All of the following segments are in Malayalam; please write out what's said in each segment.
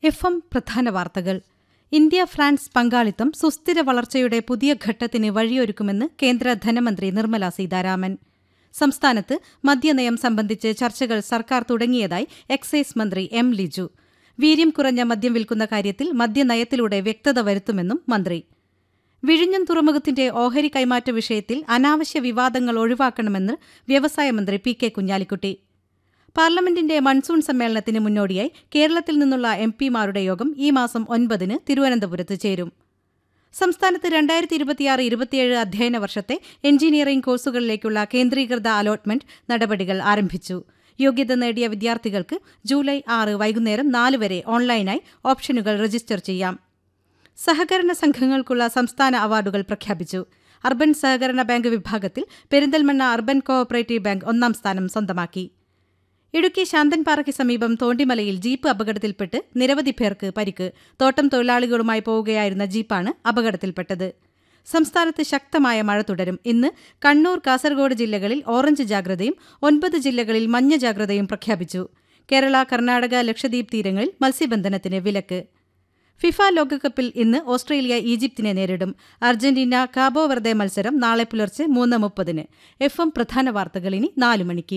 എഫ് എം പ്രധാന വാർത്തകൾ ഇന്ത്യ ഫ്രാൻസ് പങ്കാളിത്തം സുസ്ഥിര വളർച്ചയുടെ പുതിയ ഘട്ടത്തിന് വഴിയൊരുക്കുമെന്ന് കേന്ദ്ര ധനമന്ത്രി നിർമ്മല സീതാരാമൻ സംസ്ഥാനത്ത് മദ്യനയം സംബന്ധിച്ച് ചർച്ചകൾ സർക്കാർ തുടങ്ങിയതായി എക്സൈസ് മന്ത്രി എം ലിജു വീര്യം കുറഞ്ഞ മദ്യം വിൽക്കുന്ന കാര്യത്തിൽ മദ്യനയത്തിലൂടെ വ്യക്തത വരുത്തുമെന്നും മന്ത്രി വിഴിഞ്ഞം തുറമുഖത്തിന്റെ ഓഹരി കൈമാറ്റ വിഷയത്തിൽ അനാവശ്യ വിവാദങ്ങൾ ഒഴിവാക്കണമെന്ന് വ്യവസായ മന്ത്രി പി കെ കുഞ്ഞാലിക്കുട്ടി പാർലമെന്റിന്റെ മൺസൂൺ സമ്മേളനത്തിന് മുന്നോടിയായി കേരളത്തിൽ നിന്നുള്ള എം പിമാരുടെ യോഗം ഈ മാസം ഒൻപതിന് തിരുവനന്തപുരത്ത് ചേരും സംസ്ഥാനത്ത് രണ്ടായിരത്തി ഇരുപത്തിയാറ് ഇരുപത്തിയേഴ് അധ്യയന വർഷത്തെ എഞ്ചിനീയറിംഗ് കോഴ്സുകളിലേക്കുള്ള കേന്ദ്രീകൃത അലോട്ട്മെന്റ് നടപടികൾ ആരംഭിച്ചു യോഗ്യത നേടിയ വിദ്യാർത്ഥികൾക്ക് ജൂലൈ ആറ് വൈകുന്നേരം നാല് വരെ ഓൺലൈനായി ഓപ്ഷനുകൾ രജിസ്റ്റർ ചെയ്യാം സഹകരണ സംഘങ്ങൾക്കുള്ള സംസ്ഥാന അവാർഡുകൾ പ്രഖ്യാപിച്ചു അർബൻ സഹകരണ ബാങ്ക് വിഭാഗത്തിൽ പെരിന്തൽമണ്ണ അർബൻ കോഓപ്പറേറ്റീവ് ബാങ്ക് ഒന്നാം സ്ഥാനം സ്വന്തമാക്കി ഇടുക്കി ശാന്തൻപാറയ്ക്ക് സമീപം തോണ്ടിമലയിൽ ജീപ്പ് അപകടത്തിൽപ്പെട്ട് നിരവധി പേർക്ക് പരിക്ക് തോട്ടം തൊഴിലാളികളുമായി പോവുകയായിരുന്ന ജീപ്പാണ് അപകടത്തിൽപ്പെട്ടത് സംസ്ഥാനത്ത് ശക്തമായ മഴ തുടരും ഇന്ന് കണ്ണൂർ കാസർഗോഡ് ജില്ലകളിൽ ഓറഞ്ച് ജാഗ്രതയും ഒൻപത് ജില്ലകളിൽ മഞ്ഞ ജാഗ്രതയും പ്രഖ്യാപിച്ചു കേരള കർണാടക ലക്ഷദ്വീപ് തീരങ്ങളിൽ മത്സ്യബന്ധനത്തിന് വിലക്ക് ഫിഫ ലോകകപ്പിൽ ഇന്ന് ഓസ്ട്രേലിയ ഈജിപ്തിനെ നേരിടും അർജന്റീന കാബോ വെർദെ മത്സരം നാളെ പുലർച്ചെ മൂന്ന് മുപ്പതിന് എഫ് എം പ്രധാന വാർത്തകൾ ഇനി നാല് മണിക്ക്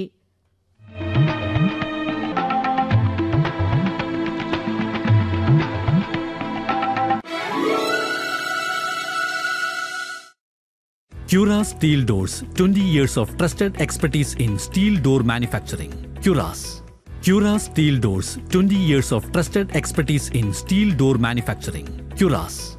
Cura Steel Doors 20 years of trusted expertise in steel door manufacturing. Curas. Cura Steel Doors 20 years of trusted expertise in steel door manufacturing. Curas.